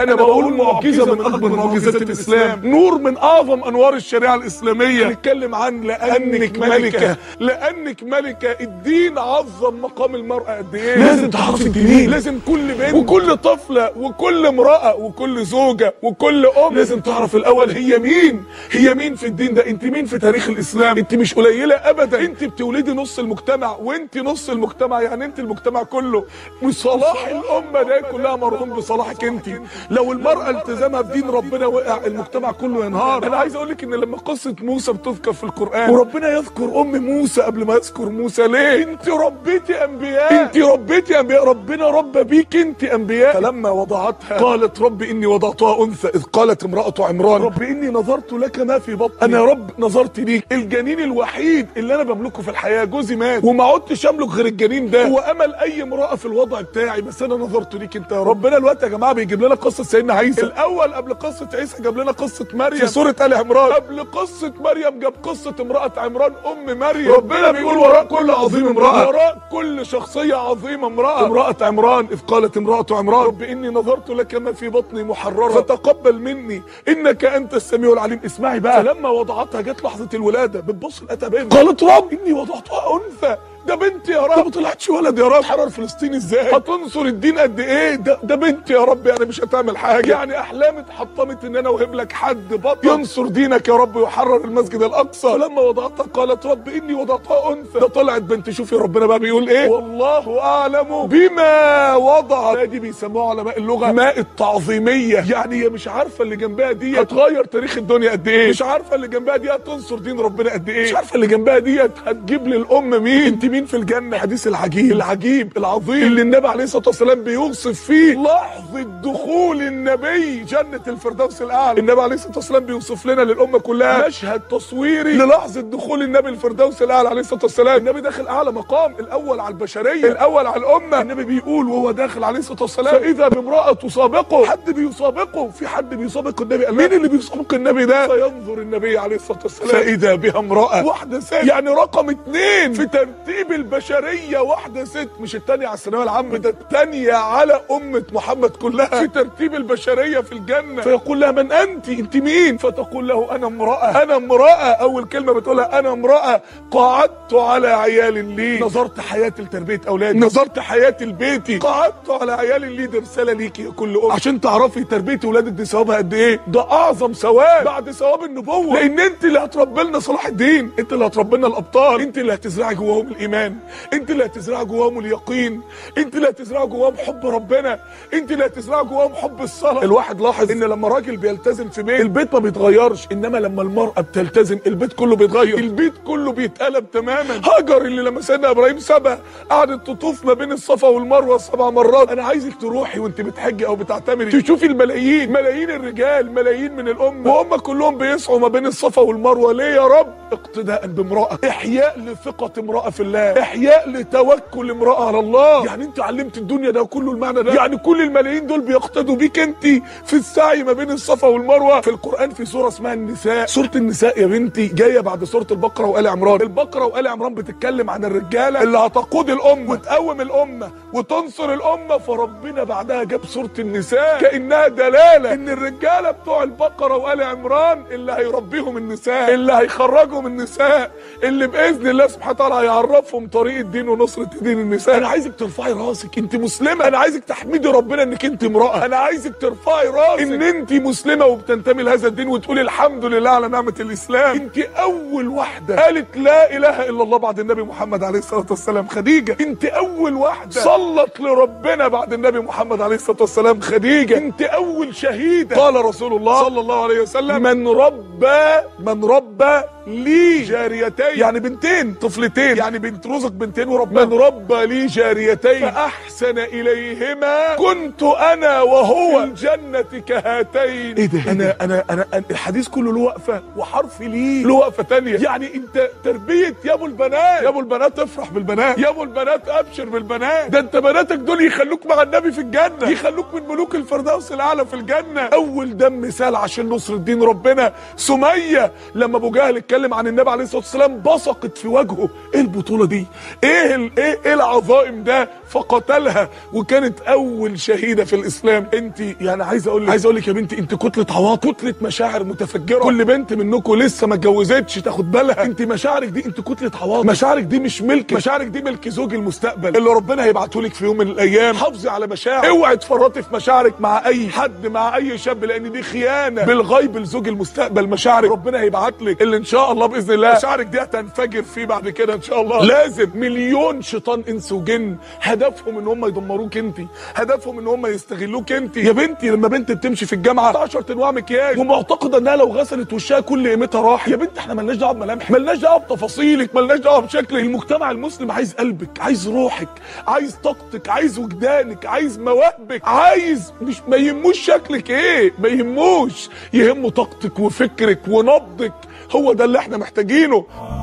انا بقول معجزه من اكبر معجزات الاسلام نور من اعظم انوار الشريعه الاسلاميه هنتكلم عن لانك ملكه لانك ملكه الدين عظم مقام المراه قد ايه لازم تعرفي الدين لازم كل بنت وكل طفله وكل امراه وكل زوجه وكل ام لازم تعرف الاول هي مين هي مين في الدين ده انت مين في تاريخ الاسلام انت مش قليله ابدا انت بتولدي نص المجتمع وانت نص المجتمع يعني انت المجتمع كله وصلاح الامه ده كلها مرهون بصلاحك انت لو المراه التزامها بدين ربنا وقع المجتمع كله ينهار انا عايز اقول لك ان لما قصه موسى بتذكر في القران وربنا يذكر ام موسى قبل ما يذكر موسى ليه انت ربيتي انبياء انت ربيتي انبياء ربنا ربى بيك انت انبياء فلما وضعتها قالت رب اني وضعتها انثى اذ قالت امراه عمران رب اني نظرت لك ما في بطني انا يا رب نظرت ليك الجنين الوحيد اللي انا بملكه في الحياه جوزي مات وما عدتش املك غير الجنين ده هو امل اي امراه في الوضع بتاعي بس انا نظرت ليك انت يا ربنا الوقت يا جماعه بيجيب لنا قصه سيدنا عيسى الاول قبل قصه عيسى جاب لنا قصه مريم في سوره ال عمران قبل قصه مريم جاب قصه امراه عمران ام مريم ربنا بيقول وراء كل عظيم امراه وراء كل شخصيه عظيمه امراه امراه عمران اذ قالت امراه عمران رب اني نظرت لك ما في بطني محررا فتقبل مني انك انت السميع العليم اسمعي بقى فلما وضعتها جت لحظه الولاده بتبص لقيتها بنت قالت رب اني وضعتها انثى ده بنت يا رب ما طلعتش ولد يا رب حرر فلسطين ازاي هتنصر الدين قد ايه ده ده بنت يا رب يعني مش هتعمل حاجه يعني احلامي اتحطمت ان انا اوهب لك حد بطل ينصر دينك يا رب ويحرر المسجد الاقصى فلما وضعتها قالت رب اني وضعتها انثى ده طلعت بنت شوفي ربنا بقى بيقول ايه والله اعلم بما وضع دي بيسموها علماء اللغه ماء التعظيميه يعني هي مش عارفه اللي جنبها دي هتغير تاريخ الدنيا قد ايه مش عارفه اللي جنبها دي هتنصر دين ربنا قد ايه مش عارفه اللي جنبها دي هتجيب للام مين انت مين في الجنه الحديث العجيب العجيب العظيم اللي النبي عليه الصلاه والسلام بيوصف فيه لحظه دخول النبي جنه الفردوس الاعلى النبي عليه الصلاه والسلام بيوصف لنا للامه كلها مشهد تصويري للحظه دخول النبي الفردوس الاعلى عليه الصلاه والسلام النبي داخل اعلى مقام الاول على البشريه الاول على الامه النبي بيقول وهو داخل عليه الصلاه والسلام فاذا بامراه تسابقه حد بيسابقه في حد بيسابق النبي قال مين اللي بيسابق النبي ده فينظر النبي عليه الصلاه والسلام فاذا بها امراه واحده ست يعني رقم اثنين في ترتيب البشريه واحده ست مش الثانيه على الثانويه العامه ده الثانيه على امه محمد كلها في ترتيب البشريه في الجنه فيقول لها من انت انت مين فتقول له انا امراه انا امراه اول كلمه بتقولها انا امراه قعدت على عيال لي نظرت حياتي لتربيه اولادي نظرت حياتي لبيتي قعدت على عيال لي دي رساله ليكي يا كل ام عشان تعرفي تربيه ولادك دي ثوابها قد ايه ده اعظم ثواب بعد ثواب النبوه لان انت اللي هتربي لنا صلاح الدين انت اللي هتربي لنا الابطال انت اللي هتزرعي جواهم الايمان انت اللي هتزرعي جواهم اليقين انت اللي هتزرعي جواهم حب ربنا انت اللي هتزرعي جواهم حب الصلاه الواحد لاحظ ان لما راجل بيلتزم في بيت البيت ما بيتغيرش انما لما المراه بتلتزم البيت كله بيتغير البيت كله بيتقلب تماما هاجر اللي لما سيدنا ابراهيم سبق قعدت تطوف ما بين الصفا والمروه سبع مرات انا عايزك تروحي وانت بتحجي او بتعتمري تشوفي الملايين ملايين الرجال ملايين من الامه وهم كلهم بيسعوا ما بين الصفا والمروه ليه يا رب اقتداء بامراه احياء لثقه امراه في الله احياء لتوكل امراه على الله يعني انت علمت الدنيا ده كله المعنى ده يعني كل الملايين دول بيقتدوا بيك انت في السعي ما بين الصفا والمروه في القران في سوره اسمها النساء سوره النساء يا بنتي جايه بعد سوره البقره وال عمران البقره وال عمران بتتكلم عن الرجاله اللي هتقود الامه وتقوم الامه وتنصر الامه فربنا بعدها جاب سوره النساء كانها دلاله ان الرجاله بتوع البقره وال عمران اللي هيربيهم النساء اللي هيخرجهم النساء اللي باذن الله سبحانه وتعالى هيعرفهم طريق الدين ونصره دين النساء انا عايزك ترفعي راسك انت مسلمه انا عايزك تحمدي ربنا انك انت امراه انا عايزك ترفعي راسك ان انت مسلمه وبتنتمي لهذا الدين وتقولي الحمد لله على نعمه الاسلام انت اول واحده قالت لا اله الا الله بعد النبي محمد عليه الصلاه والسلام خديجه انت اول واحده صلت لربنا بعد النبي محمد عليه الصلاه والسلام خديجه انت اول شهيده قال رسول الله صلى الله عليه وسلم من ربى من ربى لي جاريتين يعني بنتين طفلتين يعني بنت رزق بنتين وربى من ربى لي جاريتين فاحسن اليهما كنت انا وهو في الجنه كهاتين ايه ده انا انا انا أنا- الحديث كله له وقفه وحرف ليه له وقفه تانية يعني انت تربيه يا ابو البنات يا ابو البنات افرح بالبنات يا ابو البنات ابشر بالبنات ده انت بناتك دول يخلوك مع النبي في الجنه يخلوك من ملوك الفردوس الاعلى في الجنه اول دم مثال عشان نصر الدين ربنا سميه لما ابو جهل اتكلم بتتكلم عن النبي عليه الصلاه والسلام بصقت في وجهه ايه البطوله دي ايه ال... ايه ايه العظائم ده فقتلها وكانت اول شهيده في الاسلام انت يعني عايز اقول لك عايز اقول لك يا بنتي انت كتله عواطف كتله مشاعر متفجره كل بنت منكم لسه ما اتجوزتش تاخد بالها انت مشاعرك دي انت كتله عواطف مشاعرك دي مش ملك مشاعرك دي ملك زوج المستقبل اللي ربنا هيبعته لك في يوم من الايام حافظي على مشاعر اوعي تفرطي في مشاعرك مع اي حد مع اي شاب لان دي خيانه بالغيب لزوج المستقبل مشاعرك ربنا هيبعت لك اللي ان شاء الله باذن الله مشاعرك دي هتنفجر فيه بعد كده ان شاء الله لازم مليون شيطان انس وجن هدفهم ان هم يدمروك انت هدفهم ان هم يستغلوك انت يا بنتي لما بنت بتمشي في الجامعه 10 انواع مكياج ومعتقده انها لو غسلت وشها كل قيمتها راح يا بنت احنا مالناش دعوه بملامحك مالناش دعوه بتفاصيلك مالناش دعوه بشكلك المجتمع المسلم عايز قلبك عايز روحك عايز طاقتك عايز وجدانك عايز مواهبك عايز مش ما يهموش شكلك ايه ما يهموش يهمه طاقتك وفكرك ونبضك هو ده اللي احنا محتاجينه